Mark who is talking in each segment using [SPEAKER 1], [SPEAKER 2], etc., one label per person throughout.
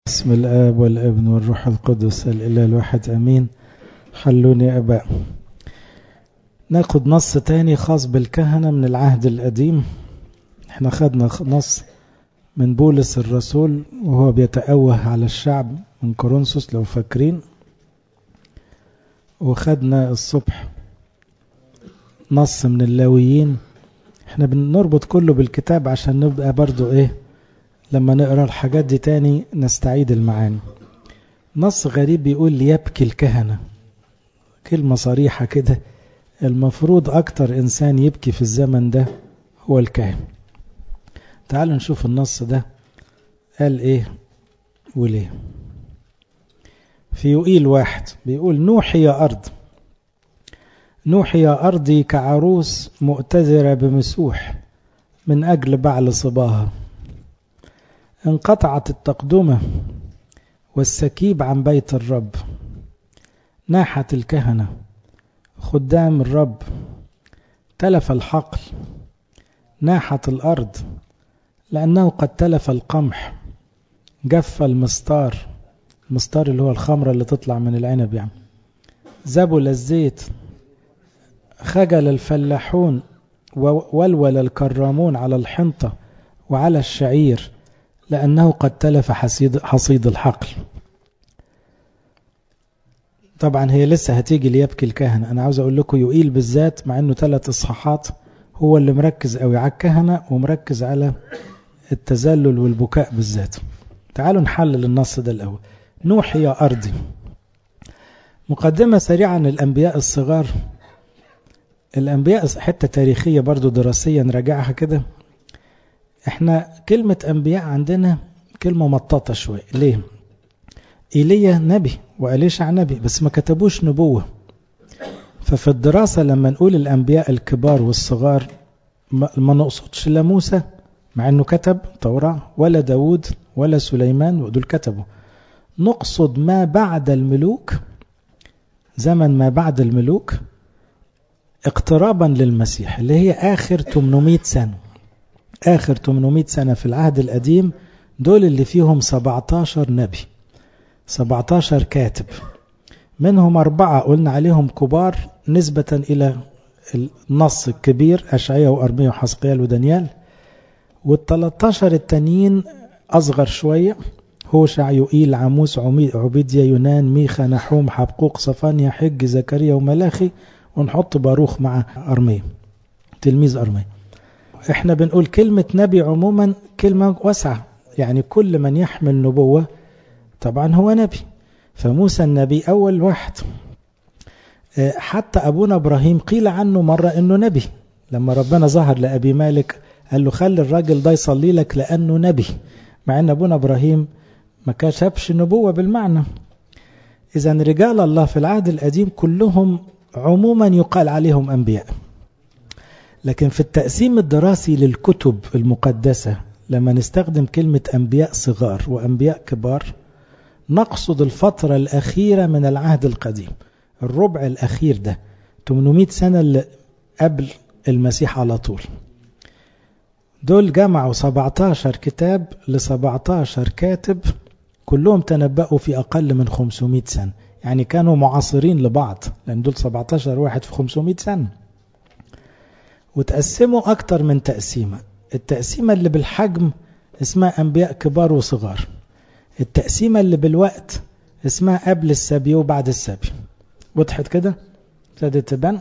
[SPEAKER 1] بسم الآب والابن والروح القدس الإله الواحد أمين حلوني يا أباء ناخد نص تاني خاص بالكهنة من العهد القديم احنا خدنا نص من بولس الرسول وهو بيتأوه على الشعب من كورنثوس لو فاكرين وخدنا الصبح نص من اللاويين احنا بنربط كله بالكتاب عشان نبقى برضو ايه لما نقرا الحاجات دي تاني نستعيد المعاني نص غريب بيقول ليبكي الكهنة كلمة صريحة كده المفروض أكتر إنسان يبكي في الزمن ده هو الكاهن تعالوا نشوف النص ده قال إيه وليه في يقيل واحد بيقول نوحي يا أرض نوحي يا أرضي كعروس مؤتذرة بمسوح من أجل بعل صباها انقطعت التقدمة والسكيب عن بيت الرب ناحت الكهنة خدام الرب تلف الحقل ناحت الأرض لأنه قد تلف القمح جف المستار المستار اللي هو الخمرة اللي تطلع من العنب يعني زبل الزيت خجل الفلاحون وولول الكرامون على الحنطة وعلى الشعير لأنه قد تلف حصيد, حصيد الحقل طبعا هي لسه هتيجي ليبكي الكهنة أنا عاوز أقول لكم يقيل بالذات مع أنه ثلاث إصحاحات هو اللي مركز قوي على الكهنة ومركز على التذلل والبكاء بالذات تعالوا نحلل النص ده الأول نوح يا أرضي مقدمة سريعة عن الأنبياء الصغار الأنبياء حتة تاريخية برضو دراسيا نراجعها كده احنا كلمة أنبياء عندنا كلمة مطاطة شوية ليه؟ إيليا نبي وأليشع نبي بس ما كتبوش نبوة ففي الدراسة لما نقول الأنبياء الكبار والصغار ما نقصدش لا موسى مع أنه كتب توراة ولا داود ولا سليمان ودول كتبوا نقصد ما بعد الملوك زمن ما بعد الملوك اقترابا للمسيح اللي هي آخر 800 سنة آخر 800 سنة في العهد القديم دول اللي فيهم 17 نبي 17 كاتب منهم أربعة قلنا عليهم كبار نسبة إلى النص الكبير أشعية وأرمية وحسقيال ودانيال وال13 التانيين أصغر شوية هوشع يوئيل عاموس عبيديا يونان ميخا نحوم حبقوق صفانيا حج زكريا وملاخي ونحط باروخ مع أرمية تلميذ أرمية احنا بنقول كلمة نبي عموما كلمة واسعة يعني كل من يحمل نبوة طبعا هو نبي فموسى النبي أول واحد حتى أبونا إبراهيم قيل عنه مرة أنه نبي لما ربنا ظهر لأبي مالك قال له خلي الراجل ده يصلي لك لأنه نبي مع أن أبونا إبراهيم ما كشفش نبوة بالمعنى إذا رجال الله في العهد القديم كلهم عموما يقال عليهم أنبياء لكن في التقسيم الدراسي للكتب المقدسة لما نستخدم كلمة أنبياء صغار وأنبياء كبار نقصد الفترة الأخيرة من العهد القديم الربع الأخير ده 800 سنة اللي قبل المسيح على طول دول جمعوا 17 كتاب ل 17 كاتب كلهم تنبأوا في أقل من 500 سنة يعني كانوا معاصرين لبعض لأن دول 17 واحد في 500 سنة وتقسموا أكتر من تقسيمة التقسيمة اللي بالحجم اسمها أنبياء كبار وصغار التقسيمة اللي بالوقت اسمها قبل السبي وبعد السبي وضحت كده ابتدت تبان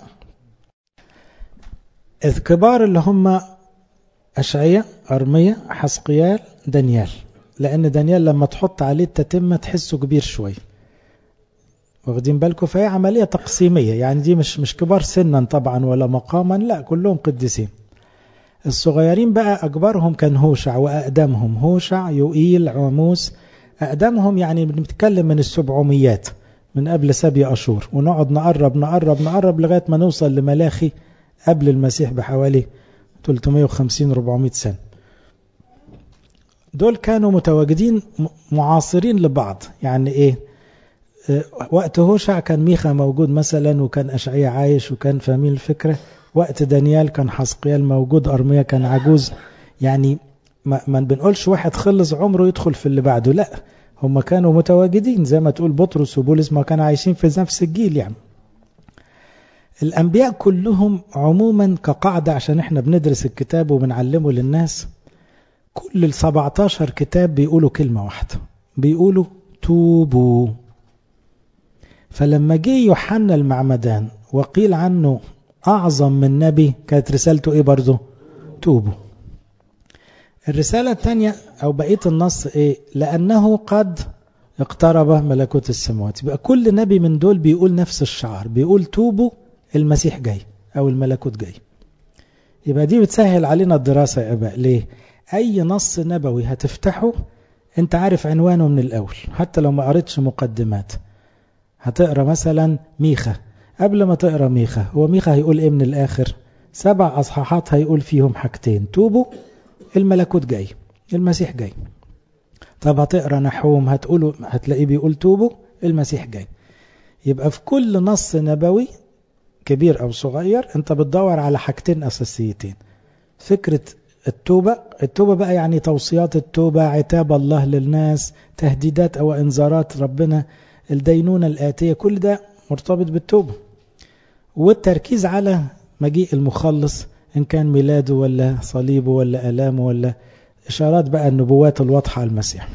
[SPEAKER 1] الكبار اللي هم أشعية أرمية حسقيال دانيال لأن دانيال لما تحط عليه التتمة تحسه كبير شوي واخدين بالكم فهي عملية تقسيمية يعني دي مش مش كبار سنا طبعا ولا مقاما لا كلهم قديسين الصغيرين بقى أكبرهم كان هوشع وأقدمهم هوشع يوئيل عموس أقدمهم يعني بنتكلم من السبعميات من قبل سبي أشور ونقعد نقرب نقرب نقرب لغاية ما نوصل لملاخي قبل المسيح بحوالي 350-400 سنة دول كانوا متواجدين معاصرين لبعض يعني ايه وقت هوشع كان ميخا موجود مثلا وكان أشعية عايش وكان فاهمين الفكرة وقت دانيال كان حسقيال موجود أرميا كان عجوز يعني ما, ما بنقولش واحد خلص عمره يدخل في اللي بعده لا هم كانوا متواجدين زي ما تقول بطرس وبولس ما كانوا عايشين في نفس الجيل يعني الأنبياء كلهم عموما كقاعدة عشان احنا بندرس الكتاب وبنعلمه للناس كل ال 17 كتاب بيقولوا كلمة واحدة بيقولوا توبوا فلما جه يوحنا المعمدان وقيل عنه أعظم من نبي كانت رسالته إيه برضه توبوا الرسالة الثانية أو بقية النص إيه لأنه قد اقترب ملكوت السماوات يبقى كل نبي من دول بيقول نفس الشعار بيقول توبوا المسيح جاي أو الملكوت جاي يبقى دي بتسهل علينا الدراسة يا أباء ليه أي نص نبوي هتفتحه أنت عارف عنوانه من الأول حتى لو ما قريتش مقدمات هتقرا مثلا ميخا قبل ما تقرا ميخا هو ميخا هيقول ايه من الاخر سبع اصحاحات هيقول فيهم حاجتين توبوا الملكوت جاي المسيح جاي طب هتقرا نحوم هتقوله هتلاقيه بيقول توبوا المسيح جاي يبقى في كل نص نبوي كبير او صغير انت بتدور على حاجتين اساسيتين فكره التوبة التوبة بقى يعني توصيات التوبة عتاب الله للناس تهديدات أو إنذارات ربنا الدينونة الآتية كل ده مرتبط بالتوبة والتركيز على مجيء المخلص إن كان ميلاده ولا صليبه ولا ألامه ولا إشارات بقى النبوات الواضحة على المسيح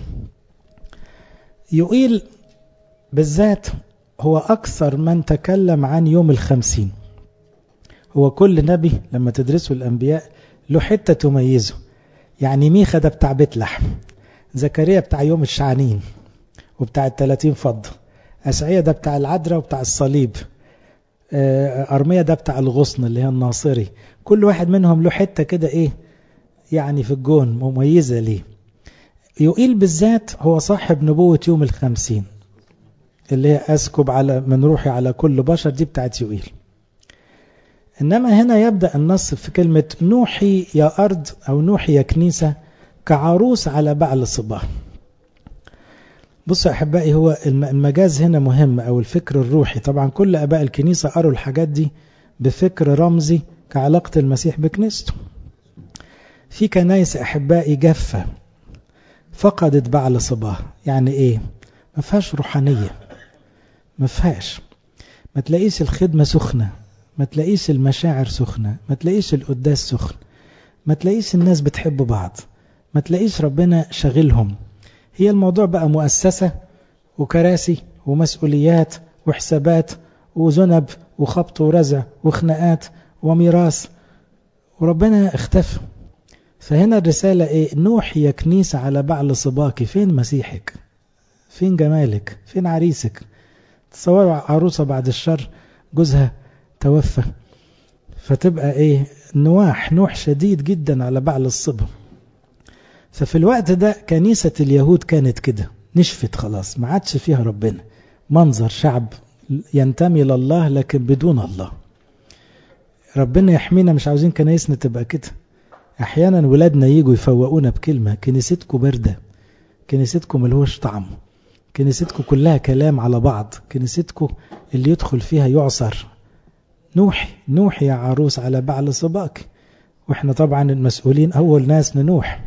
[SPEAKER 1] يقيل بالذات هو أكثر من تكلم عن يوم الخمسين هو كل نبي لما تدرسه الأنبياء له حتة تميزه يعني ميخا ده بتاع بيت لحم زكريا بتاع يوم الشعانين وبتاع التلاتين فضة أشعية ده بتاع العذراء وبتاع الصليب أرمية ده بتاع الغصن اللي هي الناصري كل واحد منهم له حتة كده إيه يعني في الجون مميزة ليه يقيل بالذات هو صاحب نبوة يوم الخمسين اللي هي أسكب على من روحي على كل بشر دي بتاعت يقيل إنما هنا يبدأ النص في كلمة نوحي يا أرض أو نوحي يا كنيسة كعروس على بعل صباه بصوا أحبائي هو المجاز هنا مهم أو الفكر الروحي طبعا كل أباء الكنيسة قروا الحاجات دي بفكر رمزي كعلاقة المسيح بكنيسته في كنايس أحبائي جافة فقدت بعل صباه يعني إيه ما فيهاش روحانية ما فيهاش ما تلاقيش الخدمة سخنة ما تلاقيش المشاعر سخنة ما تلاقيش القداس سخن ما تلاقيش الناس بتحب بعض ما تلاقيش ربنا شاغلهم هي الموضوع بقى مؤسسة وكراسي ومسؤوليات وحسابات وذنب وخبط ورزع وخناقات وميراث وربنا اختفى فهنا الرسالة ايه نوح يا كنيسة على بعل صباكي فين مسيحك فين جمالك فين عريسك تصوروا عروسة بعد الشر جوزها توفى فتبقى ايه نواح نوح شديد جدا على بعل الصبا ففي الوقت ده كنيسة اليهود كانت كده نشفت خلاص ما عادش فيها ربنا منظر شعب ينتمي لله لكن بدون الله ربنا يحمينا مش عاوزين كنايسنا تبقى كده احيانا ولادنا يجوا يفوقونا بكلمة كنيستكم باردة كنيستكم ملهوش طعم كنيستكم كلها كلام على بعض كنيستكم اللي يدخل فيها يعصر نوحي نوحي يا عروس على بعل صباك واحنا طبعا المسؤولين اول ناس ننوح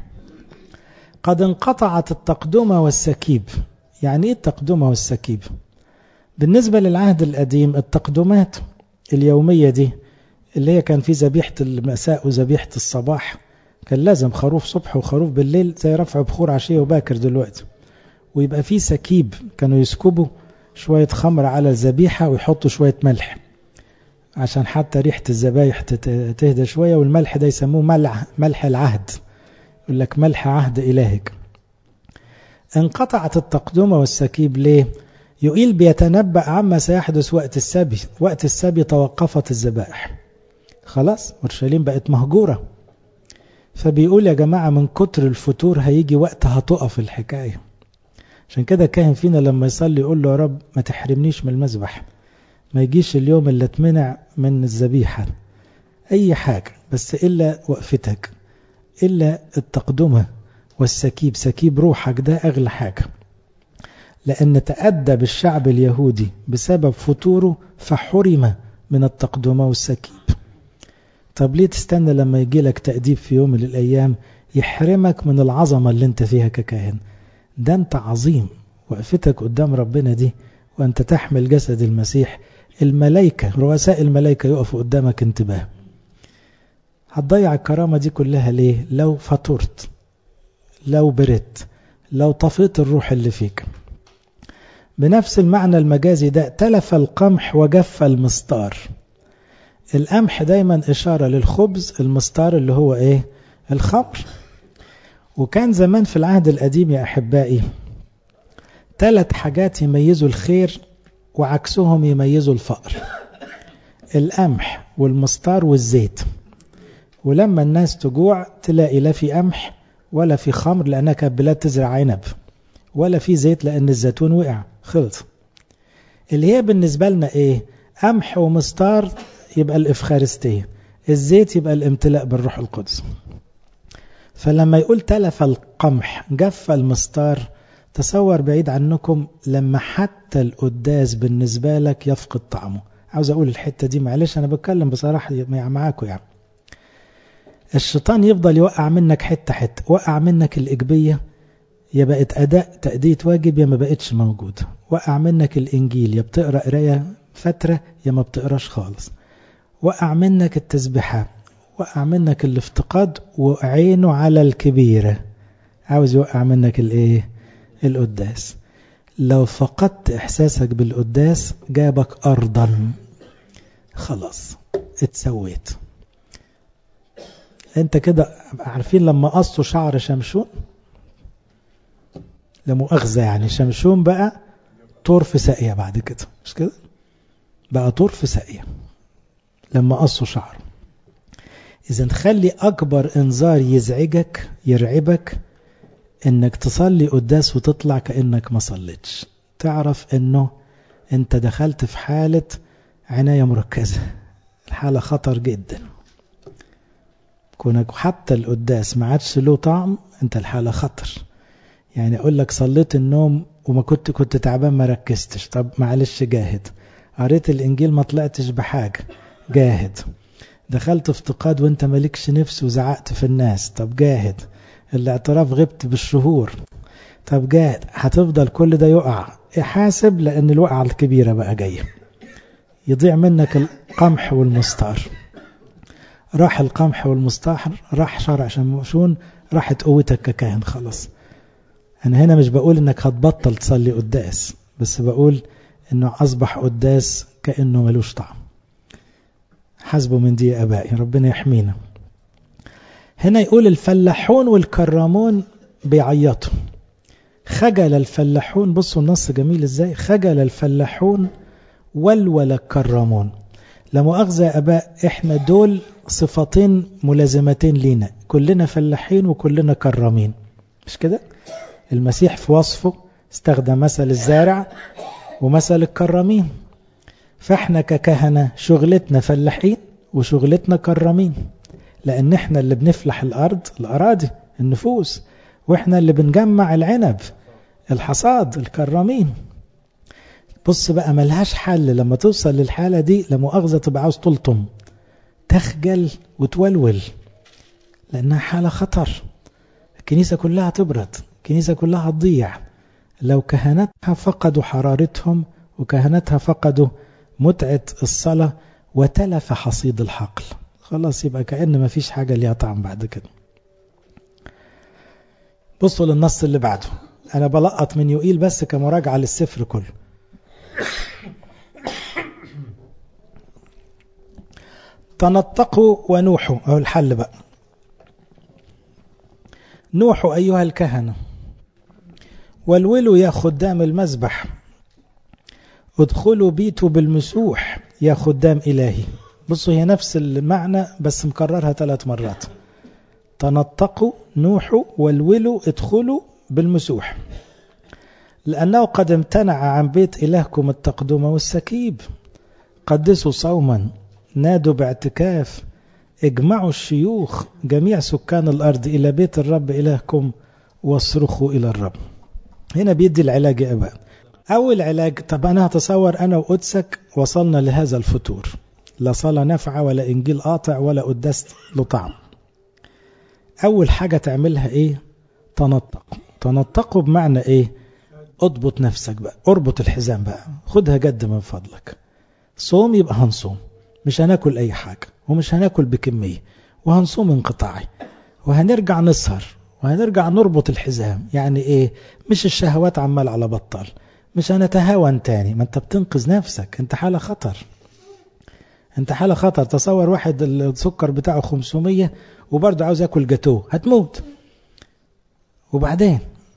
[SPEAKER 1] قد انقطعت التقدمة والسكيب يعني ايه التقدمة والسكيب بالنسبة للعهد القديم التقدمات اليومية دي اللي هي كان في ذبيحة المساء وذبيحة الصباح كان لازم خروف صبح وخروف بالليل زي رفع بخور عشية وباكر دلوقتي ويبقى في سكيب كانوا يسكبوا شوية خمر على الذبيحة ويحطوا شوية ملح عشان حتى ريحة الذبايح تهدى شوية والملح ده يسموه ملح, ملح العهد يقول لك ملح عهد إلهك انقطعت التقدمة والسكيب ليه يقيل بيتنبأ عما سيحدث وقت السبي وقت السبي توقفت الذبائح خلاص اورشليم بقت مهجورة فبيقول يا جماعة من كتر الفتور هيجي وقت هتقف الحكاية عشان كده كاهن فينا لما يصلي يقول له يا رب ما تحرمنيش من المذبح ما يجيش اليوم اللي اتمنع من الذبيحة أي حاجة بس إلا وقفتك إلا التقدمة والسكيب سكيب روحك ده أغلى حاجة لأن تأدب الشعب اليهودي بسبب فتوره فحرم من التقدمة والسكيب طب ليه تستنى لما يجي لك تأديب في يوم من الأيام يحرمك من العظمة اللي انت فيها ككاهن ده انت عظيم وقفتك قدام ربنا دي وأنت تحمل جسد المسيح الملائكة رؤساء الملائكة يقفوا قدامك انتباه هتضيع الكرامة دي كلها ليه لو فطرت لو برت لو طفيت الروح اللي فيك بنفس المعنى المجازي ده تلف القمح وجف المستار القمح دايما إشارة للخبز المستار اللي هو إيه الخمر وكان زمان في العهد القديم يا أحبائي ثلاث حاجات يميزوا الخير وعكسهم يميزوا الفقر القمح والمستار والزيت ولما الناس تجوع تلاقي لا في قمح ولا في خمر لأنها كانت بلاد تزرع عنب ولا في زيت لأن الزيتون وقع خلص اللي هي بالنسبة لنا إيه قمح ومستار يبقى الإفخارستية الزيت يبقى الامتلاء بالروح القدس فلما يقول تلف القمح جف المستار تصور بعيد عنكم لما حتى القداس بالنسبة لك يفقد طعمه عاوز أقول الحتة دي معلش أنا بتكلم بصراحة معاكم يعني الشيطان يفضل يوقع منك حتة حتة وقع منك الإجبية يا بقت أداء تأدية واجب يا ما بقتش موجود وقع منك الإنجيل يا بتقرأ قراية فترة يا ما بتقراش خالص وقع منك التسبيحة وقع منك الافتقاد وعينه على الكبيرة عاوز يوقع منك الايه القداس لو فقدت احساسك بالقداس جابك ارضا خلاص اتسويت انت كده عارفين لما قصوا شعر شمشون لمؤاخذة يعني شمشون بقى طور في ساقية بعد كده مش كده بقى طور في ساقية لما قصوا شعره إذا خلي أكبر إنذار يزعجك يرعبك إنك تصلي قداس وتطلع كأنك ما صليتش تعرف إنه أنت دخلت في حالة عناية مركزة الحالة خطر جدا كونك حتى القداس ما عادش له طعم أنت الحالة خطر يعني أقول لك صليت النوم وما كنت كنت تعبان ما ركزتش طب معلش جاهد قريت الإنجيل ما طلعتش بحاجة جاهد دخلت افتقاد وانت مالكش نفس وزعقت في الناس طب جاهد الاعتراف غبت بالشهور طب جاهد هتفضل كل ده يقع حاسب لان الوقعة الكبيرة بقى جاية يضيع منك القمح والمستار راح القمح والمستحر راح شرع شمشون راحت قوتك ككاهن خلاص انا هنا مش بقول انك هتبطل تصلي قداس بس بقول انه اصبح قداس كأنه ملوش طعم حسبوا من دي يا أبائي ربنا يحمينا هنا يقول الفلاحون والكرامون بيعيطوا خجل الفلاحون بصوا النص جميل ازاي خجل الفلاحون ولول الكرامون لا مؤاخذة يا أباء احنا دول صفتين ملازمتين لينا كلنا فلاحين وكلنا كرامين مش كده المسيح في وصفه استخدم مثل الزارع ومثل الكرامين فاحنا ككهنة شغلتنا فلاحين وشغلتنا كرامين لان احنا اللي بنفلح الارض الاراضي النفوس واحنا اللي بنجمع العنب الحصاد الكرامين بص بقى ملهاش حل لما توصل للحالة دي لمؤاخذة تبقى عاوز تلطم تخجل وتولول لانها حالة خطر الكنيسة كلها تبرد الكنيسة كلها تضيع لو كهنتها فقدوا حرارتهم وكهنتها فقدوا متعة الصلاة وتلف حصيد الحقل خلاص يبقى كأن ما فيش حاجة ليها طعم بعد كده بصوا للنص اللي بعده أنا بلقط من يوئيل بس كمراجعة للسفر كله تنطقوا ونوحوا أو الحل بقى نوحوا أيها الكهنة والولوا يا خدام المذبح ادخلوا بيتوا بالمسوح يا خدام إلهي بصوا هي نفس المعنى بس مكررها ثلاث مرات تنطقوا نوحوا والولوا ادخلوا بالمسوح لأنه قد امتنع عن بيت إلهكم التقدم والسكيب قدسوا صوما نادوا باعتكاف اجمعوا الشيوخ جميع سكان الأرض إلى بيت الرب إلهكم واصرخوا إلى الرب هنا بيدي العلاج يا أبا أول علاج طب أنا هتصور أنا وقدسك وصلنا لهذا الفتور لا صلاة نافعة ولا إنجيل قاطع ولا قداس له طعم أول حاجة تعملها إيه تنطق تنطقوا بمعنى إيه اضبط نفسك بقى اربط الحزام بقى خدها جد من فضلك صوم يبقى هنصوم مش هناكل اي حاجة ومش هناكل بكمية وهنصوم انقطاعي وهنرجع نسهر وهنرجع نربط الحزام يعني ايه مش الشهوات عمال على بطال مش هنتهاون تاني ما انت بتنقذ نفسك انت حالة خطر انت حالة خطر تصور واحد السكر بتاعه 500 وبرضه عاوز ياكل جاتوه هتموت وبعدين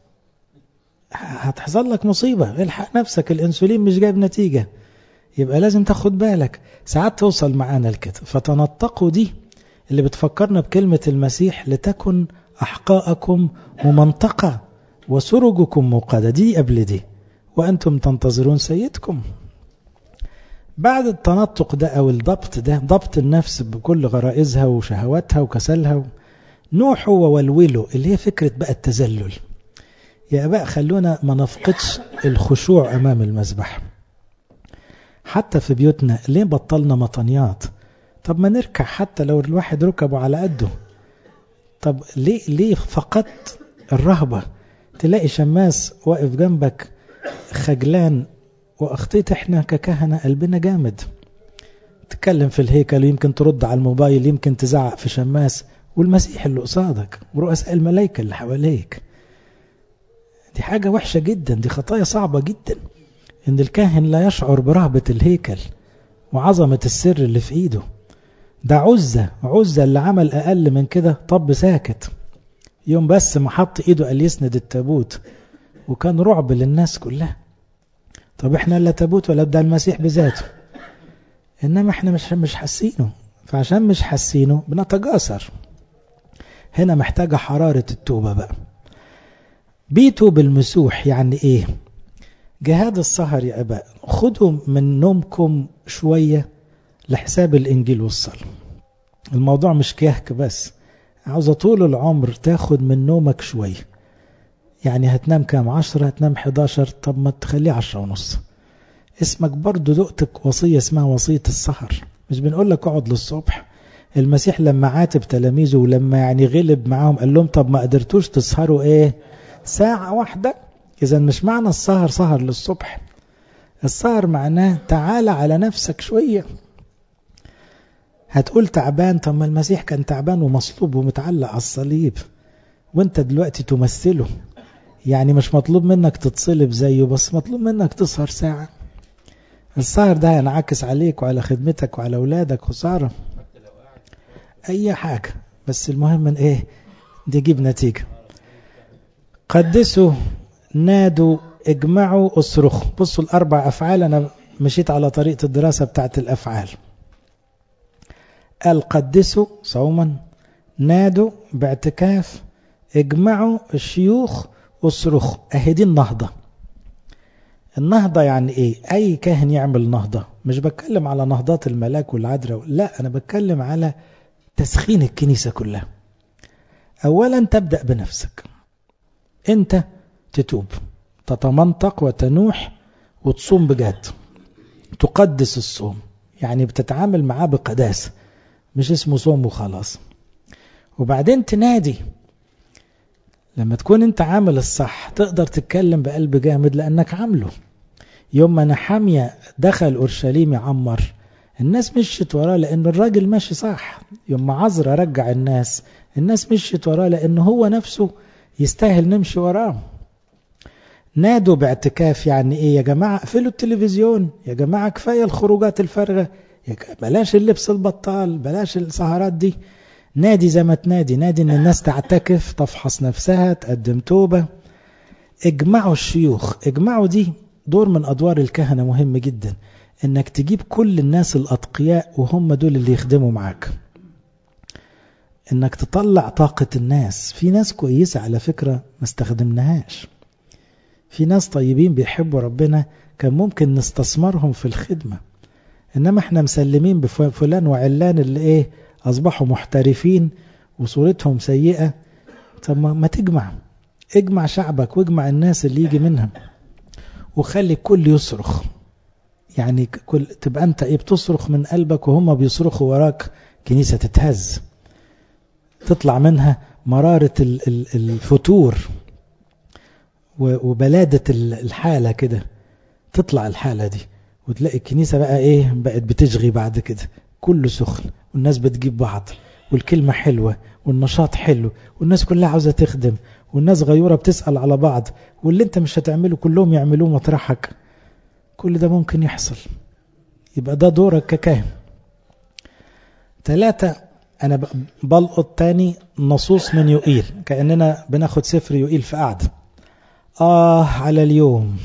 [SPEAKER 1] هتحصل لك مصيبة الحق نفسك الانسولين مش جايب نتيجة يبقى لازم تاخد بالك ساعات توصل معانا لكده فتنطقوا دي اللي بتفكرنا بكلمة المسيح لتكن أحقاءكم ممنطقة وسرجكم موقدة دي قبل دي وأنتم تنتظرون سيدكم بعد التنطق ده أو الضبط ده ضبط النفس بكل غرائزها وشهواتها وكسلها نوحوا وولولوا اللي هي فكرة بقى التزلل يا أباء خلونا ما نفقدش الخشوع أمام المذبح حتى في بيوتنا ليه بطلنا مطنيات طب ما نركع حتى لو الواحد ركبه على قده طب ليه ليه فقدت الرهبة تلاقي شماس واقف جنبك خجلان واخطيت احنا ككهنة قلبنا جامد تتكلم في الهيكل يمكن ترد على الموبايل يمكن تزعق في شماس والمسيح اللي قصادك ورؤساء الملائكة اللي حواليك دي حاجة وحشة جدا دي خطايا صعبة جدا ان الكاهن لا يشعر برهبة الهيكل وعظمة السر اللي في ايده ده عزة عزة اللي عمل اقل من كده طب ساكت يوم بس ما حط ايده قال يسند التابوت وكان رعب للناس كلها طب احنا لا تابوت ولا ده المسيح بذاته انما احنا مش مش حاسينه فعشان مش حاسينه بنتجاسر هنا محتاجة حرارة التوبة بقى بيتوا بالمسوح يعني ايه جهاد السهر يا أباء خدوا من نومكم شوية لحساب الإنجيل والصلاة الموضوع مش كهك بس عاوزة طول العمر تاخد من نومك شوية يعني هتنام كام عشرة هتنام 11 طب ما تخليه عشرة ونص اسمك برضو دقتك وصية اسمها وصية السهر مش بنقول لك اقعد للصبح المسيح لما عاتب تلاميذه ولما يعني غلب معاهم قال لهم طب ما قدرتوش تسهروا ايه ساعة واحدة إذا مش معنى السهر سهر للصبح السهر معناه تعالى على نفسك شوية هتقول تعبان طب ما المسيح كان تعبان ومصلوب ومتعلق على الصليب وانت دلوقتي تمثله يعني مش مطلوب منك تتصلب زيه بس مطلوب منك تسهر ساعة السهر ده ينعكس عليك وعلى خدمتك وعلى أولادك وسارة أي حاجة بس المهم من إيه دي جيب نتيجة قدسوا نادوا اجمعوا اصرخوا بصوا الأربع أفعال أنا مشيت على طريقة الدراسة بتاعت الأفعال قال قدسوا صوما نادوا باعتكاف اجمعوا الشيوخ اصرخوا اهي دي النهضة النهضة يعني ايه اي كاهن يعمل نهضة مش بتكلم على نهضات الملاك والعذراء لا انا بتكلم على تسخين الكنيسة كلها اولا تبدأ بنفسك انت تتوب تتمنطق وتنوح وتصوم بجد تقدس الصوم يعني بتتعامل معاه بقداسة مش اسمه صوم وخلاص وبعدين تنادي لما تكون انت عامل الصح تقدر تتكلم بقلب جامد لانك عامله يوم ما نحامية دخل اورشليم يعمر الناس مشيت وراه لان الراجل ماشي صح يوم ما عذرا رجع الناس الناس مشيت وراه لان هو نفسه يستاهل نمشي وراه نادوا باعتكاف يعني ايه يا جماعة اقفلوا التلفزيون يا جماعة كفاية الخروجات الفارغة بلاش اللبس البطال بلاش السهرات دي نادي زي ما تنادي نادي ان الناس تعتكف تفحص نفسها تقدم توبة اجمعوا الشيوخ اجمعوا دي دور من ادوار الكهنة مهم جدا انك تجيب كل الناس الاتقياء وهم دول اللي يخدموا معاك انك تطلع طاقة الناس في ناس كويسة على فكرة ما استخدمناهاش في ناس طيبين بيحبوا ربنا كان ممكن نستثمرهم في الخدمة انما احنا مسلمين بفلان وعلان اللي ايه اصبحوا محترفين وصورتهم سيئة طب ما تجمع اجمع شعبك واجمع الناس اللي يجي منهم وخلي الكل يصرخ يعني كل تبقى انت ايه بتصرخ من قلبك وهم بيصرخوا وراك كنيسة تتهز تطلع منها مرارة الفتور وبلادة الحالة كده تطلع الحالة دي وتلاقي الكنيسة بقى ايه بقت بتشغي بعد كده كله سخن والناس بتجيب بعض والكلمة حلوة والنشاط حلو والناس كلها عاوزة تخدم والناس غيورة بتسأل على بعض واللي انت مش هتعمله كلهم يعملوه مطرحك كل ده ممكن يحصل يبقى ده دورك ككاهن ثلاثة أنا بلقط تاني نصوص من يوئيل كأننا بناخد سفر يوئيل في قعدة آه على اليوم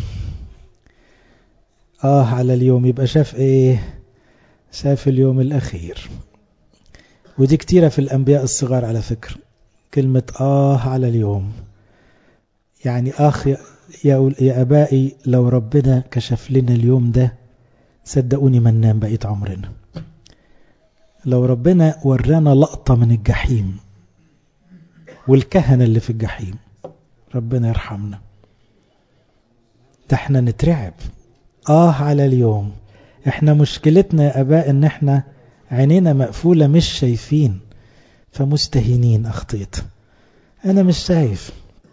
[SPEAKER 1] آه على اليوم يبقى شاف إيه شاف اليوم الأخير ودي كتيرة في الأنبياء الصغار على فكرة كلمة آه على اليوم يعني آخ يا, يا أبائي لو ربنا كشف لنا اليوم ده صدقوني ما ننام بقيت عمرنا لو ربنا ورانا لقطة من الجحيم والكهنة اللي في الجحيم ربنا يرحمنا ده احنا نترعب آه على اليوم احنا مشكلتنا يا أباء ان احنا عينينا مقفولة مش شايفين فمستهينين أخطيت أنا مش شايف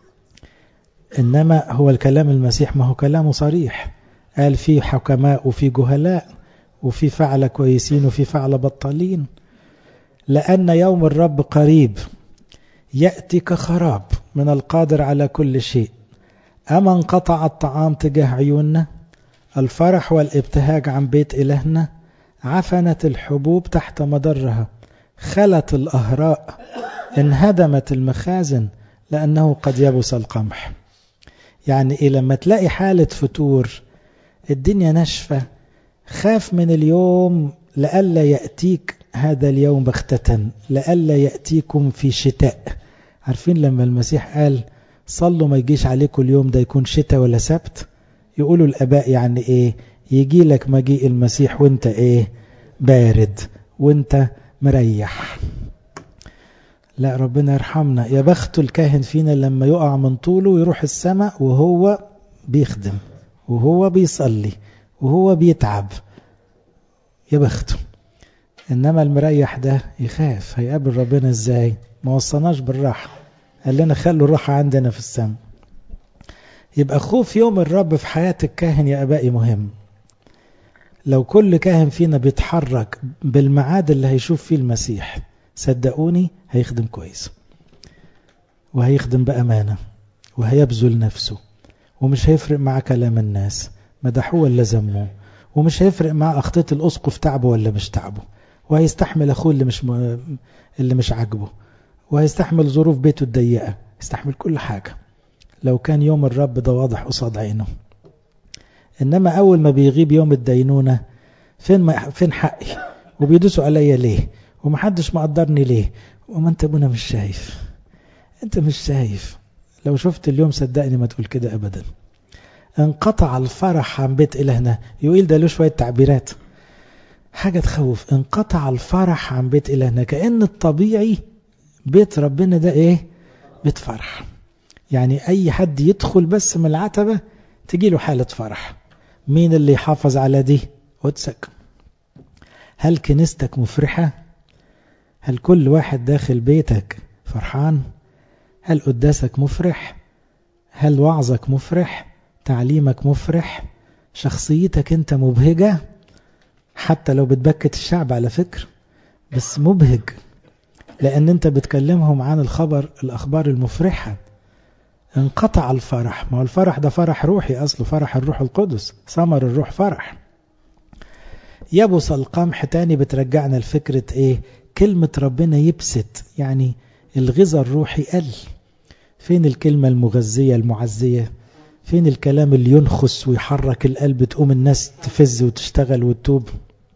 [SPEAKER 1] إنما هو الكلام المسيح ما هو كلامه صريح قال في حكماء وفي جهلاء وفي فعل كويسين وفي فعل بطالين لأن يوم الرب قريب يأتي كخراب من القادر على كل شيء أما انقطع الطعام تجاه عيوننا الفرح والابتهاج عن بيت إلهنا عفنت الحبوب تحت مضرها خلت الأهراء انهدمت المخازن لأنه قد يبس القمح يعني إيه لما تلاقي حالة فتور الدنيا ناشفة خاف من اليوم لألا يأتيك هذا اليوم بختة لألا يأتيكم في شتاء عارفين لما المسيح قال صلوا ما يجيش عليكم اليوم ده يكون شتاء ولا سبت يقولوا الأباء يعني إيه يجي لك مجيء المسيح وانت إيه بارد وانت مريح لا ربنا يرحمنا يا بخت الكاهن فينا لما يقع من طوله ويروح السماء وهو بيخدم وهو بيصلي وهو بيتعب يا بخته إنما المريح ده يخاف هيقابل ربنا إزاي ما وصناش بالراحة قال لنا خلوا الراحة عندنا في السماء يبقى خوف يوم الرب في حياة الكاهن يا أبائي مهم لو كل كاهن فينا بيتحرك بالمعاد اللي هيشوف فيه المسيح صدقوني هيخدم كويس وهيخدم بأمانة وهيبذل نفسه ومش هيفرق مع كلام الناس مدحوه ولا ذموه ومش هيفرق مع أخطية الأسقف تعبه ولا مش تعبه وهيستحمل أخوه اللي مش م... اللي مش عاجبه وهيستحمل ظروف بيته الضيقة يستحمل كل حاجة لو كان يوم الرب ده واضح قصاد عينه إنما أول ما بيغيب يوم الدينونة فين ما فين حقي وبيدوسوا عليا ليه ومحدش مقدرني ليه وما انت ابونا مش شايف انت مش شايف لو شفت اليوم صدقني ما تقول كده ابدا انقطع الفرح عن بيت إلهنا يقول ده له شوية تعبيرات حاجة تخوف انقطع الفرح عن بيت إلهنا كأن الطبيعي بيت ربنا ده ايه بيت فرح يعني اي حد يدخل بس من العتبة تجي له حالة فرح مين اللي يحافظ على دي قدسك هل كنيستك مفرحة هل كل واحد داخل بيتك فرحان هل قداسك مفرح هل وعظك مفرح تعليمك مفرح شخصيتك انت مبهجة حتى لو بتبكت الشعب على فكر بس مبهج لان انت بتكلمهم عن الخبر الاخبار المفرحة انقطع الفرح ما هو الفرح ده فرح روحي اصله فرح الروح القدس ثمر الروح فرح يبس القمح تاني بترجعنا لفكرة ايه كلمة ربنا يبسط يعني الغذاء الروحي قل فين الكلمة المغذية المعزية فين الكلام اللي ينخس ويحرك القلب تقوم الناس تفز وتشتغل وتتوب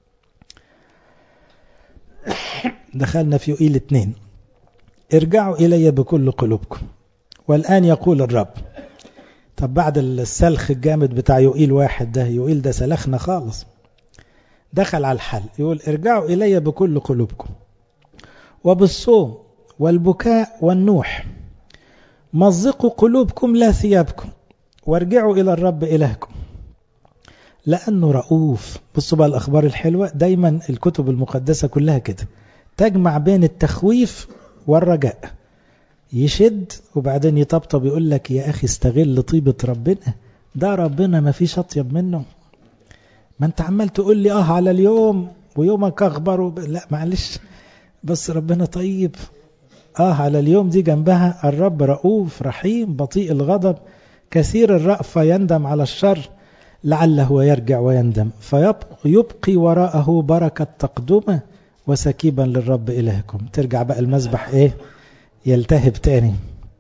[SPEAKER 1] دخلنا في يقيل اتنين ارجعوا إلي بكل قلوبكم والآن يقول الرب طب بعد السلخ الجامد بتاع يقيل واحد ده يقيل ده سلخنا خالص دخل على الحل يقول ارجعوا إلي بكل قلوبكم وبالصوم والبكاء والنوح مزقوا قلوبكم لا ثيابكم وارجعوا إلى الرب إلهكم لأنه رؤوف بصوا بقى الأخبار الحلوة دايما الكتب المقدسة كلها كده تجمع بين التخويف والرجاء يشد وبعدين يطبطب يقول لك يا أخي استغل طيبة ربنا ده ربنا ما فيش أطيب منه ما انت عمال تقول لي اه على اليوم ويومك اخبر وب... لا معلش بس ربنا طيب اه على اليوم دي جنبها الرب رؤوف رحيم بطيء الغضب كثير الرأفة يندم على الشر لعله يرجع ويندم فيبقي وراءه بركة تقدمه وسكيبا للرب إلهكم ترجع بقى المذبح ايه يلتهب تاني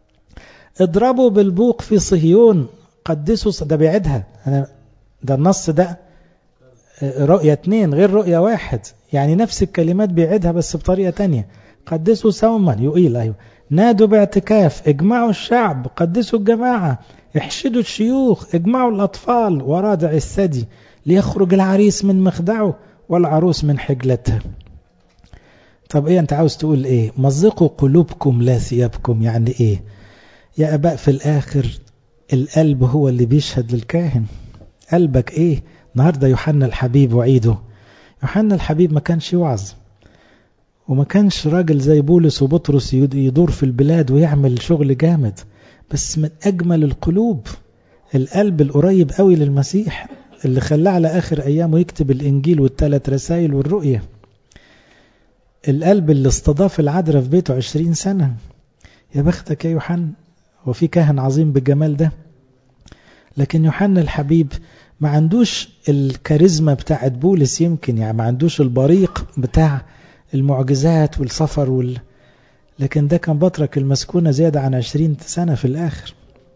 [SPEAKER 1] اضربوا بالبوق في صهيون قدسوا ده بيعدها أنا ده النص ده رؤية اتنين غير رؤية واحد يعني نفس الكلمات بيعدها بس بطريقة تانية قدسوا سوما يقيل أيوه نادوا باعتكاف اجمعوا الشعب قدسوا الجماعة احشدوا الشيوخ اجمعوا الأطفال ورادع الثدي ليخرج العريس من مخدعه والعروس من حجلتها طب ايه انت عاوز تقول ايه مزقوا قلوبكم لا ثيابكم يعني ايه يا اباء في الاخر القلب هو اللي بيشهد للكاهن قلبك ايه النهارده يوحنا الحبيب وعيده يوحنا الحبيب ما كانش يوعظ وما كانش راجل زي بولس وبطرس يدور في البلاد ويعمل شغل جامد بس من أجمل القلوب القلب القريب قوي للمسيح اللي خلاه على آخر أيامه يكتب الإنجيل والثلاث رسائل والرؤية القلب اللي استضاف العذراء في بيته عشرين سنة يا بختك يا يوحنا وفي كاهن عظيم بالجمال ده لكن يوحنا الحبيب ما عندوش الكاريزما بتاعت بولس يمكن يعني ما عندوش البريق بتاع المعجزات والسفر وال... لكن ده كان بطرك المسكونة زيادة عن عشرين سنة في الآخر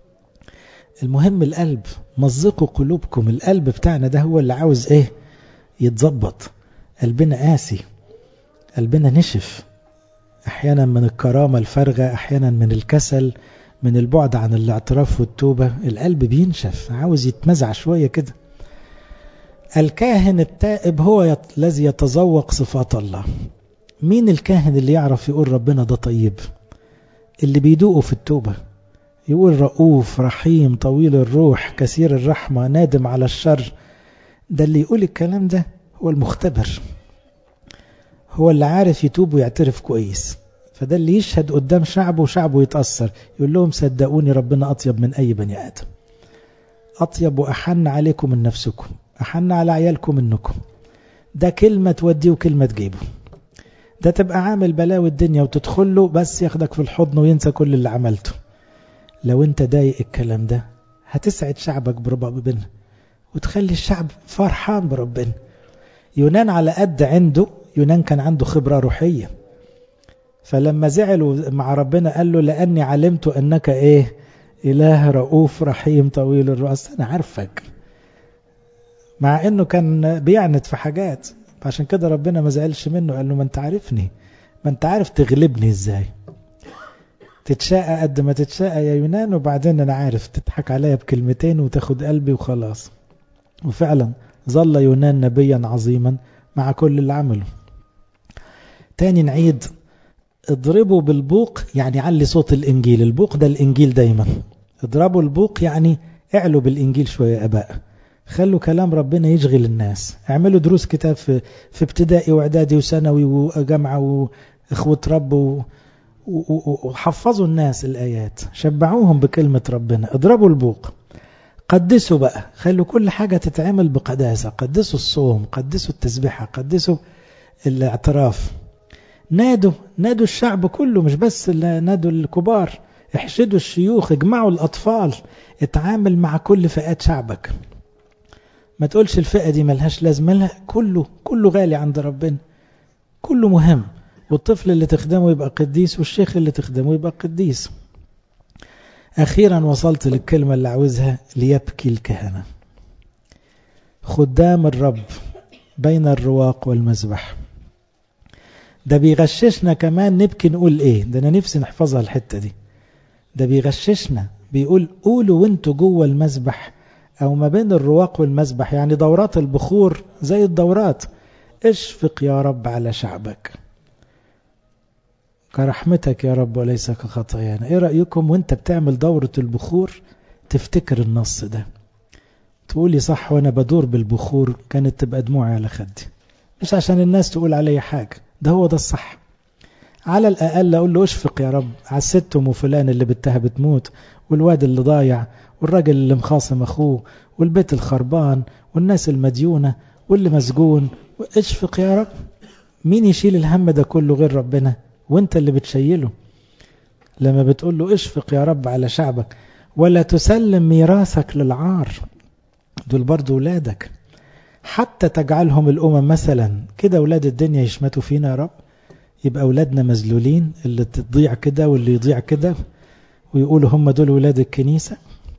[SPEAKER 1] المهم القلب مزقوا قلوبكم القلب بتاعنا ده هو اللي عاوز ايه يتظبط قلبنا قاسي قلبنا نشف احيانا من الكرامة الفارغة احيانا من الكسل من البعد عن الاعتراف والتوبة القلب بينشف عاوز يتمزع شوية كده الكاهن التائب هو الذي يتذوق صفات الله مين الكاهن اللي يعرف يقول ربنا ده طيب اللي بيدوقه في التوبة يقول رؤوف رحيم طويل الروح كثير الرحمة نادم على الشر ده اللي يقول الكلام ده هو المختبر هو اللي عارف يتوب ويعترف كويس فده اللي يشهد قدام شعبه وشعبه يتأثر يقول لهم صدقوني ربنا أطيب من أي بني آدم أطيب وأحن عليكم من نفسكم أحن على عيالكم منكم ده كلمة توديه وكلمة تجيبه ده تبقى عامل بلاوي الدنيا وتدخل له بس ياخدك في الحضن وينسى كل اللي عملته لو انت ضايق الكلام ده هتسعد شعبك بربنا وتخلي الشعب فرحان بربنا يونان على قد عنده يونان كان عنده خبرة روحية فلما زعلوا مع ربنا قال له لأني علمت أنك إيه إله رؤوف رحيم طويل الرأس أنا عارفك مع أنه كان بيعند في حاجات فعشان كده ربنا ما زعلش منه قال له ما انت عارفني ما انت عارف تغلبني ازاي تتشاء قد ما تتشاء يا يونان وبعدين انا عارف تضحك عليا بكلمتين وتاخد قلبي وخلاص وفعلا ظل يونان نبيا عظيما مع كل اللي عمله تاني نعيد اضربوا بالبوق يعني علي صوت الانجيل البوق ده الانجيل دايما اضربوا البوق يعني اعلوا بالانجيل شوية يا اباء خلوا كلام ربنا يشغل الناس اعملوا دروس كتاب في, في ابتدائي واعدادي وثانوي وجامعة واخوة رب و... وحفظوا الناس الآيات شبعوهم بكلمة ربنا اضربوا البوق قدسوا بقى خلوا كل حاجة تتعمل بقداسة قدسوا الصوم قدسوا التسبيحة قدسوا الاعتراف نادوا نادوا الشعب كله مش بس نادوا الكبار احشدوا الشيوخ اجمعوا الأطفال اتعامل مع كل فئات شعبك ما تقولش الفئة دي ملهاش لازمة لا كله كله غالي عند ربنا كله مهم والطفل اللي تخدمه يبقى قديس والشيخ اللي تخدمه يبقى قديس أخيرا وصلت للكلمة اللي عاوزها ليبكي الكهنة خدام الرب بين الرواق والمذبح ده بيغششنا كمان نبكي نقول ايه ده انا نفسي نحفظها الحتة دي ده بيغششنا بيقول قولوا وانتوا جوه المذبح او ما بين الرواق والمذبح يعني دورات البخور زي الدورات اشفق يا رب على شعبك كرحمتك يا رب وليس كخطايانا ايه رأيكم وانت بتعمل دورة البخور تفتكر النص ده تقولي صح وانا بدور بالبخور كانت تبقى دموعي على خدي مش عشان الناس تقول علي حاجة ده هو ده الصح على الأقل أقول له اشفق يا رب على الست أم فلان اللي بنتها بتموت والواد اللي ضايع والراجل اللي مخاصم أخوه والبيت الخربان والناس المديونة واللي مسجون اشفق يا رب مين يشيل الهم ده كله غير ربنا وانت اللي بتشيله لما بتقول له اشفق يا رب على شعبك ولا تسلم ميراثك للعار دول برضو ولادك حتى تجعلهم الأمم مثلا كده أولاد الدنيا يشمتوا فينا يا رب يبقى أولادنا مذلولين اللي تضيع كده واللي يضيع كده ويقولوا هم دول ولاد الكنيسة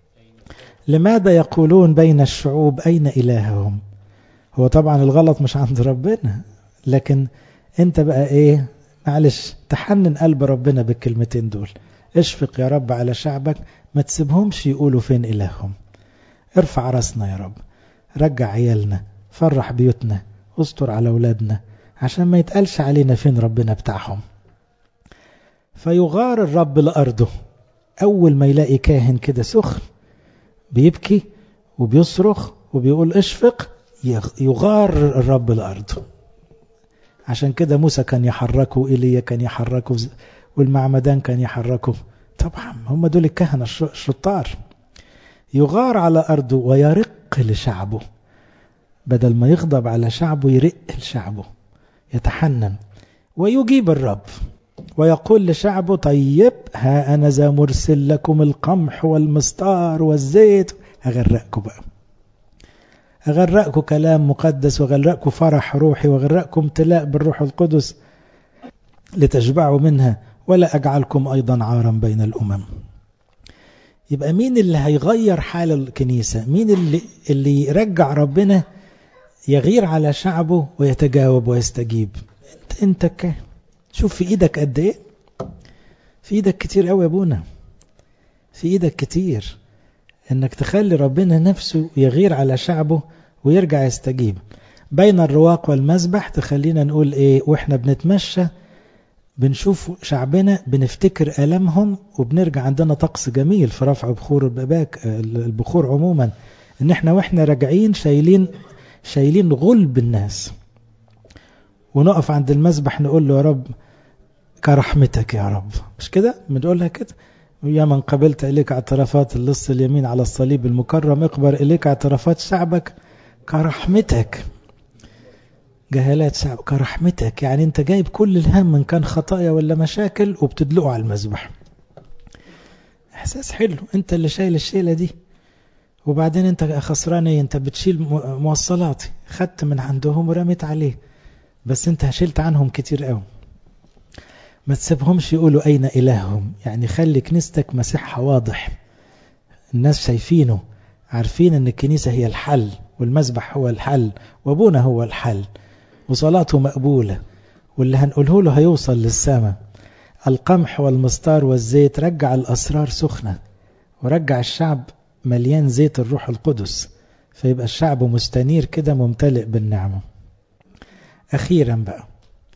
[SPEAKER 1] لماذا يقولون بين الشعوب أين إلههم هو طبعا الغلط مش عند ربنا لكن انت بقى ايه معلش تحنن قلب ربنا بالكلمتين دول اشفق يا رب على شعبك ما تسيبهمش يقولوا فين إلههم ارفع راسنا يا رب رجع عيالنا فرح بيوتنا استر على أولادنا عشان ما يتقالش علينا فين ربنا بتاعهم فيغار الرب لأرضه أول ما يلاقي كاهن كده سخن بيبكي وبيصرخ وبيقول اشفق يغار الرب لأرضه عشان كده موسى كان يحركه إيليا كان يحركه والمعمدان كان يحركه طبعا هم دول الكهنة الشطار يغار على أرضه ويرق لشعبه بدل ما يغضب على شعبه يرق لشعبه يتحنن ويجيب الرب ويقول لشعبه طيب ها أنا ذا مرسل لكم القمح والمستار والزيت أغرقكم بقى أغرقكم كلام مقدس وأغرقكم فرح روحي وأغرقكم امتلاء بالروح القدس لتشبعوا منها ولا أجعلكم أيضا عارا بين الأمم يبقى مين اللي هيغير حال الكنيسة مين اللي, اللي يرجع ربنا يغير على شعبه ويتجاوب ويستجيب انت انت ك... شوف في ايدك قد ايه في ايدك كتير قوي يا ابونا في ايدك كتير انك تخلي ربنا نفسه يغير على شعبه ويرجع يستجيب بين الرواق والمسبح تخلينا نقول ايه واحنا بنتمشى بنشوف شعبنا بنفتكر ألمهم وبنرجع عندنا طقس جميل في رفع بخور الباك البخور عموما ان احنا واحنا راجعين شايلين شايلين غلب الناس ونقف عند المسبح نقول له يا رب كرحمتك يا رب مش كده بنقولها كده يا من قبلت إليك اعترافات اللص اليمين على الصليب المكرم اقبل إليك اعترافات شعبك كرحمتك جهالات شعب كرحمتك يعني انت جايب كل الهم من كان خطايا ولا مشاكل وبتدلقه على المذبح احساس حلو انت اللي شايل الشيلة دي وبعدين انت خسران ايه انت بتشيل موصلاتي خدت من عندهم ورميت عليه بس انت شلت عنهم كتير قوي ما تسيبهمش يقولوا اين الههم يعني خلي كنيستك مسيحها واضح الناس شايفينه عارفين ان الكنيسة هي الحل والمذبح هو الحل وابونا هو الحل وصلاته مقبولة واللي هنقوله له هيوصل للسماء القمح والمستار والزيت رجع الأسرار سخنة ورجع الشعب مليان زيت الروح القدس فيبقى الشعب مستنير كده ممتلئ بالنعمة أخيرا بقى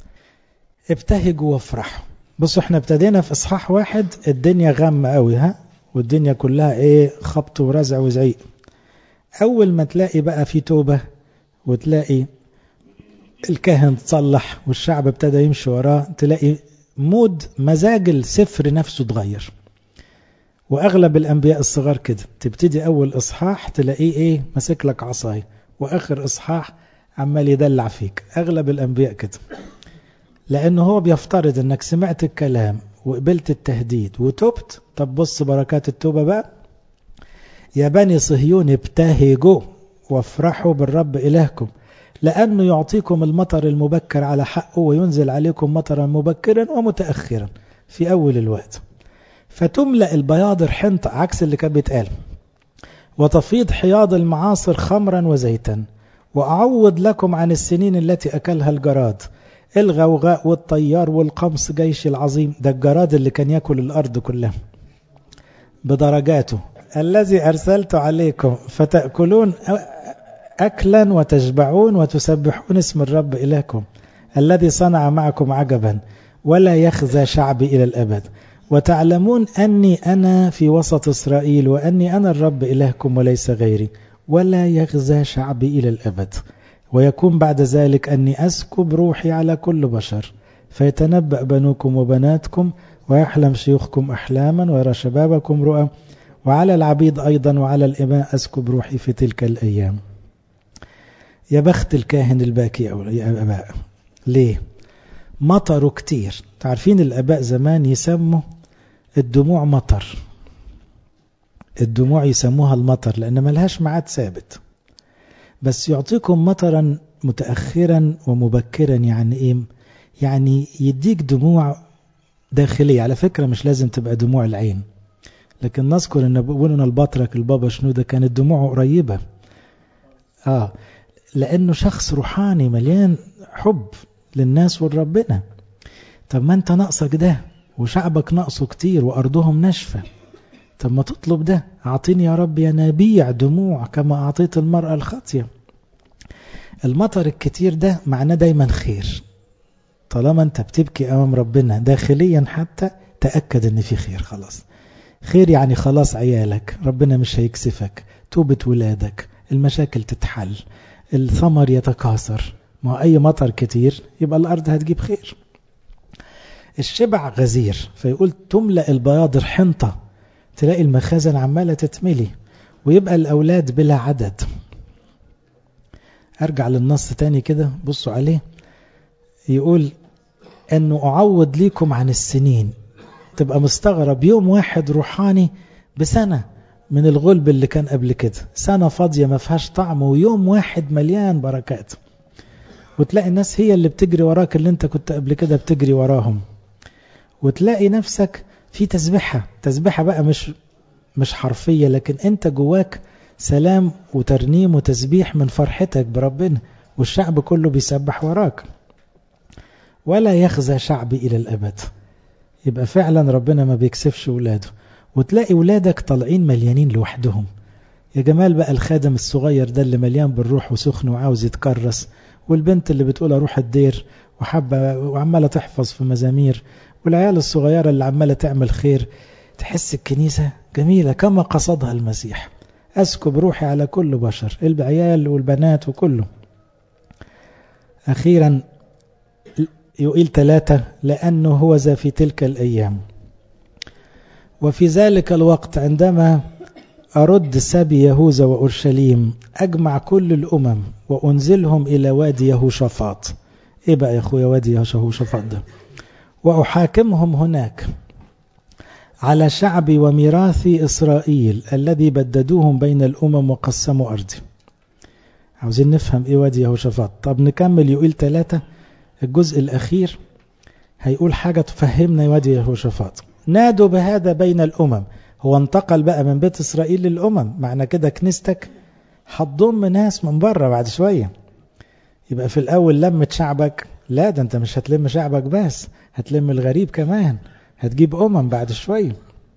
[SPEAKER 1] ابتهجوا وافرحوا بصوا احنا ابتدينا في اصحاح واحد الدنيا غامة قوي ها والدنيا كلها ايه خبط ورزع وزعيق اول ما تلاقي بقى في توبة وتلاقي الكاهن تصلح والشعب ابتدى يمشي وراه تلاقي مود مزاج السفر نفسه اتغير واغلب الانبياء الصغار كده تبتدي اول اصحاح تلاقيه ايه ماسك لك عصايه واخر اصحاح عمال يدلع فيك اغلب الانبياء كده لانه هو بيفترض انك سمعت الكلام وقبلت التهديد وتبت طب بص بركات التوبة بقى يا بني صهيون ابتهجوا وافرحوا بالرب إلهكم لأنه يعطيكم المطر المبكر على حقه وينزل عليكم مطرا مبكرا ومتأخرا في أول الوقت فتملأ البياضر حنطة عكس اللي كان بيتقال وتفيض حياض المعاصر خمرا وزيتا وأعوض لكم عن السنين التي أكلها الجراد الغوغاء والطيار والقمص جيش العظيم ده الجراد اللي كان يأكل الأرض كلها بدرجاته الذي أرسلت عليكم فتأكلون أكلا وتشبعون وتسبحون اسم الرب إلهكم الذي صنع معكم عجبا ولا يخزى شعبي إلى الأبد وتعلمون أني أنا في وسط إسرائيل وأني أنا الرب إلهكم وليس غيري ولا يخزى شعبي إلى الأبد ويكون بعد ذلك أني أسكب روحي على كل بشر فيتنبأ بنوكم وبناتكم ويحلم شيوخكم أحلاما ويرى شبابكم رؤى وعلى العبيد أيضا وعلى الإماء أسكب روحي في تلك الأيام يا بخت الكاهن الباكي يا أباء ليه مطروا كتير تعرفين الأباء زمان يسموا الدموع مطر الدموع يسموها المطر لأن ملهاش ميعاد ثابت بس يعطيكم مطرا متأخرا ومبكرا يعني إيه يعني يديك دموع داخلية على فكرة مش لازم تبقى دموع العين لكن نذكر ان ابونا البطرك البابا شنودة كانت دموعه قريبة اه لانه شخص روحاني مليان حب للناس ولربنا طب ما انت ناقصك ده وشعبك ناقصه كتير وارضهم ناشفة طب ما تطلب ده اعطيني يا رب ينابيع دموع كما اعطيت المرأة الخاطية المطر الكتير ده معناه دايما خير طالما انت بتبكي امام ربنا داخليا حتى تأكد ان في خير خلاص خير يعني خلاص عيالك ربنا مش هيكسفك توبة ولادك المشاكل تتحل الثمر يتكاثر ما أي مطر كتير يبقى الأرض هتجيب خير الشبع غزير فيقول تملأ البياضر حنطة تلاقي المخازن عمالة تتملي ويبقى الأولاد بلا عدد أرجع للنص تاني كده بصوا عليه يقول أنه أعوض ليكم عن السنين تبقى مستغرب يوم واحد روحاني بسنة من الغلب اللي كان قبل كده سنة فاضية ما فيهاش طعم ويوم واحد مليان بركات وتلاقي الناس هي اللي بتجري وراك اللي انت كنت قبل كده بتجري وراهم وتلاقي نفسك في تسبحة تسبحة بقى مش مش حرفية لكن انت جواك سلام وترنيم وتسبيح من فرحتك بربنا والشعب كله بيسبح وراك ولا يخزى شعبي إلى الأبد يبقى فعلا ربنا ما بيكسفش ولاده وتلاقي ولادك طالعين مليانين لوحدهم يا جمال بقى الخادم الصغير ده اللي مليان بالروح وسخن وعاوز يتكرس والبنت اللي بتقول اروح الدير وحابه وعماله تحفظ في مزامير والعيال الصغيره اللي عماله تعمل خير تحس الكنيسه جميله كما قصدها المسيح اسكب روحي على كل بشر العيال والبنات وكله اخيرا يقيل ثلاثة لأنه هو ذا في تلك الأيام وفي ذلك الوقت عندما أرد سبي يهوذا وأورشليم أجمع كل الأمم وأنزلهم إلى وادي يهوشافاط إيه بقى يا أخويا وادي يهوشافاط ده وأحاكمهم هناك على شعبي وميراثي إسرائيل الذي بددوهم بين الأمم وقسموا أرضي عاوزين نفهم إيه وادي يهوشافاط طب نكمل يقول ثلاثة الجزء الأخير هيقول حاجة تفهمنا وادي يهوشافاط نادوا بهذا بين الأمم هو انتقل بقى من بيت إسرائيل للأمم معنى كده كنيستك هتضم ناس من بره بعد شوية يبقى في الأول لمت شعبك لا ده أنت مش هتلم شعبك بس هتلم الغريب كمان هتجيب أمم بعد شوية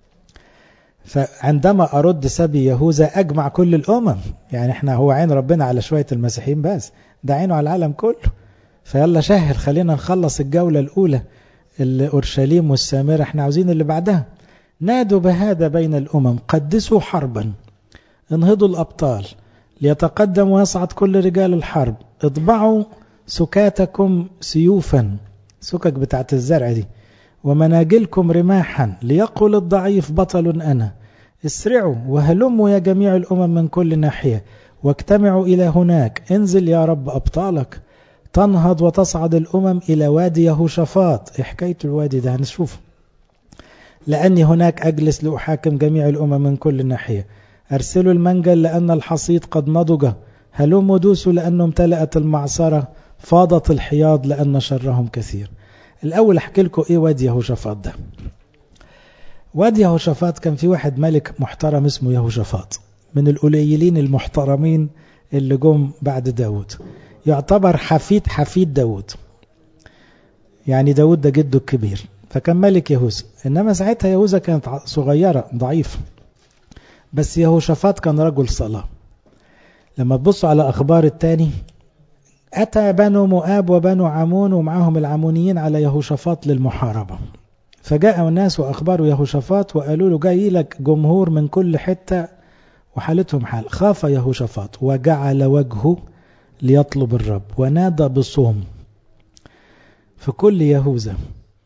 [SPEAKER 1] فعندما أرد سبي يهوذا أجمع كل الأمم يعني احنا هو عين ربنا على شوية المسيحيين بس ده عينه على العالم كله فيلا شهر خلينا نخلص الجولة الأولى الأورشليم والسامرة احنا عاوزين اللي بعدها نادوا بهذا بين الأمم قدسوا حربا انهضوا الأبطال ليتقدم ويصعد كل رجال الحرب اطبعوا سكاتكم سيوفا سكك بتاعت الزرع دي ومناجلكم رماحا ليقل الضعيف بطل أنا اسرعوا وهلموا يا جميع الأمم من كل ناحية واجتمعوا إلى هناك انزل يا رب أبطالك تنهض وتصعد الأمم إلى وادي يهوشافاط إيه حكاية الوادي ده هنشوف لأني هناك أجلس لأحاكم جميع الأمم من كل ناحية أرسلوا المنجل لأن الحصيد قد نضج هلموا دوسوا لأنه امتلأت المعصرة فاضت الحياض لأن شرهم كثير الأول أحكي لكم إيه وادي يهوشافاط ده وادي يهوشافاط كان في واحد ملك محترم اسمه يهوشافاط من القليلين المحترمين اللي جم بعد داود يعتبر حفيد حفيد داود يعني داود ده جده الكبير فكان ملك يهوذا انما ساعتها يهوذا كانت صغيره ضعيفه بس يهوشافاط كان رجل صلاه لما تبصوا على اخبار التاني اتى بنو مؤاب وبنو عمون ومعهم العمونيين على يهوشافاط للمحاربه فجاء الناس واخبروا يهوشافاط وقالوا له جاي لك جمهور من كل حته وحالتهم حال خاف يهوشافاط وجعل وجهه ليطلب الرب ونادى بصوم في كل يهوذا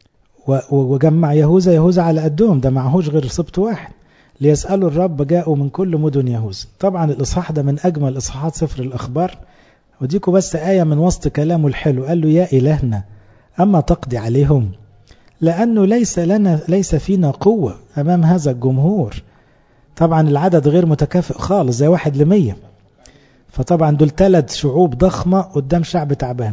[SPEAKER 1] وجمع يهوذا يهوذا على قدهم ده معهوش غير سبط واحد ليسألوا الرب جاءوا من كل مدن يهوذا طبعا الإصحاح ده من أجمل إصحاحات سفر الأخبار وديكوا بس آية من وسط كلامه الحلو قال له يا إلهنا أما تقضي عليهم لأنه ليس لنا ليس فينا قوة أمام هذا الجمهور طبعا العدد غير متكافئ خالص زي واحد لمية فطبعا دول ثلاث شعوب ضخمة قدام شعب تعبان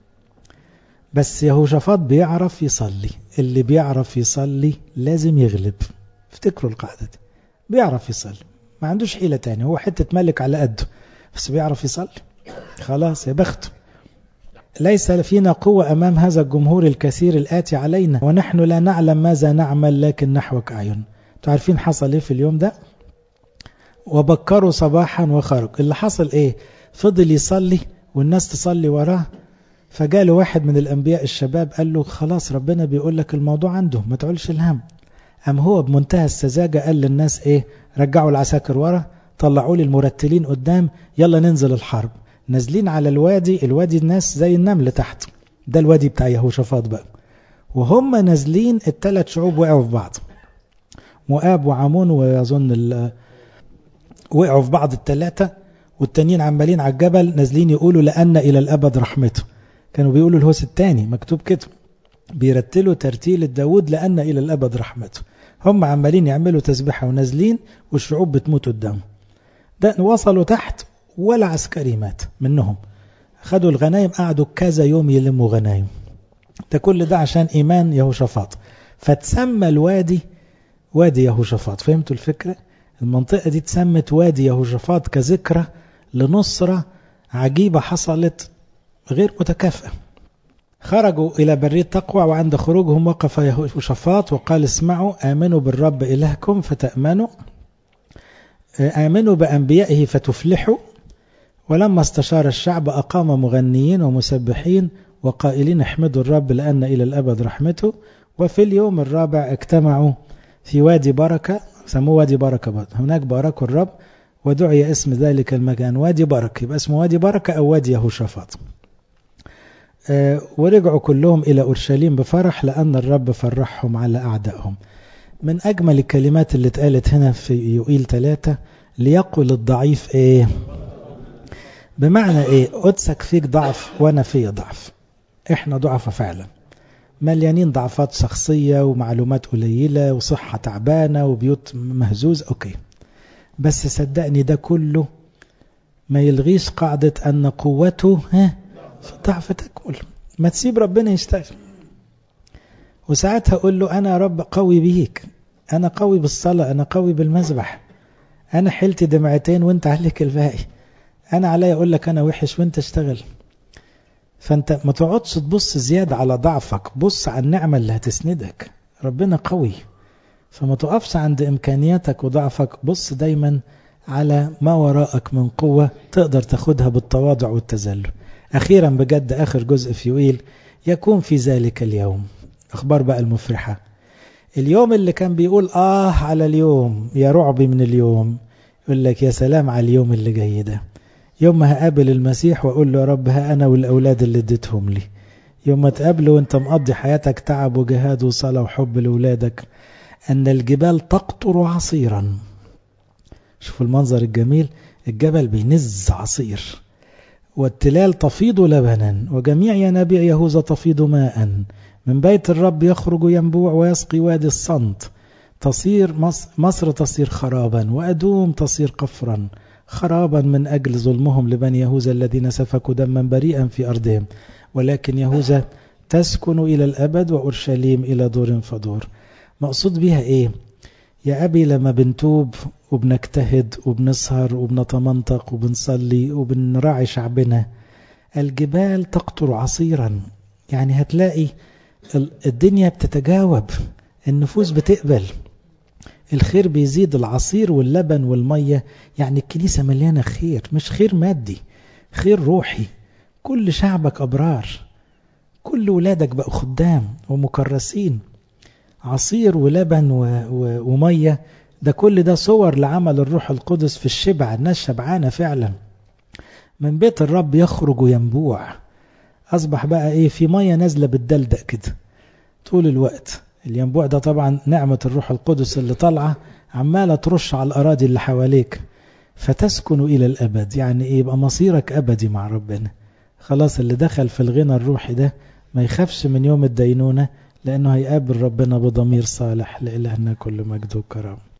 [SPEAKER 1] بس يهوشافاط بيعرف يصلي اللي بيعرف يصلي لازم يغلب افتكروا القاعدة دي بيعرف يصلي ما عندوش حيلة تاني هو حتة ملك على قده بس بيعرف يصلي خلاص يا بخته ليس فينا قوة أمام هذا الجمهور الكثير الآتي علينا ونحن لا نعلم ماذا نعمل لكن نحوك أعين تعرفين حصل إيه في اليوم ده وبكروا صباحا وخرج اللي حصل إيه فضل يصلي والناس تصلي وراه فجاله واحد من الأنبياء الشباب قال له خلاص ربنا بيقول لك الموضوع عنده ما تعولش الهم أم هو بمنتهى السذاجة قال للناس إيه رجعوا العساكر ورا طلعوا لي المرتلين قدام يلا ننزل الحرب نازلين على الوادي الوادي الناس زي النمل تحت ده الوادي بتاع يهوشافاط بقى وهم نازلين الثلاث شعوب وقعوا في بعض مؤاب وعمون ويظن وقعوا في بعض الثلاثة والتانيين عمالين على الجبل نازلين يقولوا لأن إلى الأبد رحمته كانوا بيقولوا الهوس الثاني مكتوب كده بيرتلوا ترتيل الداود لأن إلى الأبد رحمته هم عمالين يعملوا تسبيحة ونازلين والشعوب بتموت قدامهم ده وصلوا تحت ولا عسكري مات منهم خدوا الغنايم قعدوا كذا يوم يلموا غنايم ده كل ده عشان إيمان يهوشافاط فتسمى الوادي وادي يهوشافاط فهمتوا الفكرة المنطقة دي تسمت وادي يهوشافاط كذكرى لنصرة عجيبة حصلت غير متكافئة خرجوا إلى برية تقوى وعند خروجهم وقف يهوشافاط وقال اسمعوا آمنوا بالرب إلهكم فتأمنوا آمنوا بأنبيائه فتفلحوا ولما استشار الشعب أقام مغنيين ومسبحين وقائلين احمدوا الرب لأن إلى الأبد رحمته وفي اليوم الرابع اجتمعوا في وادي بركة سموه وادي بركة برضه هناك باركوا الرب ودعي اسم ذلك المكان وادي بركة يبقى اسمه وادي بركة أو وادي يهوشافاط أه ورجعوا كلهم إلى أورشليم بفرح لأن الرب فرحهم على أعدائهم من أجمل الكلمات اللي اتقالت هنا في يوئيل ثلاثة ليقل الضعيف إيه بمعنى إيه قدسك فيك ضعف وأنا في ضعف إحنا ضعفة فعلا مليانين ضعفات شخصية ومعلومات قليلة وصحة تعبانة وبيوت مهزوز أوكي بس صدقني ده كله ما يلغيش قاعدة أن قوته ها في الضعف تكمل ما تسيب ربنا يشتغل وساعتها أقول له أنا يا رب قوي بيك أنا قوي بالصلاة أنا قوي بالمذبح أنا حلت دمعتين وانت عليك الباقي أنا عليا أقول لك أنا وحش وانت اشتغل فانت ما تقعدش تبص زيادة على ضعفك بص على النعمة اللي هتسندك ربنا قوي فما تقفش عند إمكانياتك وضعفك بص دايما على ما وراءك من قوة تقدر تاخدها بالتواضع والتذلل أخيرا بجد آخر جزء في يويل يكون في ذلك اليوم أخبار بقى المفرحة اليوم اللي كان بيقول آه على اليوم يا رعبي من اليوم يقول لك يا سلام على اليوم اللي جاي ده يوم ما هقابل المسيح وأقول له يا رب ها أنا والأولاد اللي اديتهم لي يوم ما تقابله وانت مقضي حياتك تعب وجهاد وصلاة وحب لأولادك أن الجبال تقطر عصيرا شوفوا المنظر الجميل الجبل بينز عصير والتلال تفيض لبنا وجميع ينابيع يهوذا تفيض ماء من بيت الرب يخرج ينبوع ويسقي وادي الصمت تصير مصر, مصر تصير خرابا وأدوم تصير قفرا خرابا من أجل ظلمهم لبني يهوذا الذين سفكوا دما بريئا في أرضهم ولكن يهوذا تسكن إلى الأبد وأورشليم إلى دور فدور مقصود بها إيه يا أبي لما بنتوب وبنجتهد وبنسهر وبنتمنطق وبنصلي وبنراعي شعبنا الجبال تقطر عصيرا يعني هتلاقي الدنيا بتتجاوب النفوس بتقبل الخير بيزيد العصير واللبن والمية يعني الكنيسة مليانة خير مش خير مادي خير روحي كل شعبك أبرار كل ولادك بقوا خدام ومكرسين عصير ولبن و... و... ومية ده كل ده صور لعمل الروح القدس في الشبع الناس شبعانة فعلا من بيت الرب يخرج ينبوع أصبح بقى إيه في مية نازلة بالدلدق كده طول الوقت الينبوع ده طبعا نعمة الروح القدس اللي طالعة عمالة ترش على الأراضي اللي حواليك فتسكن إلى الأبد يعني إيه يبقى مصيرك أبدي مع ربنا خلاص اللي دخل في الغنى الروحي ده ما يخافش من يوم الدينونة لأنه هيقابل ربنا بضمير صالح لإلهنا كل مجد وكرم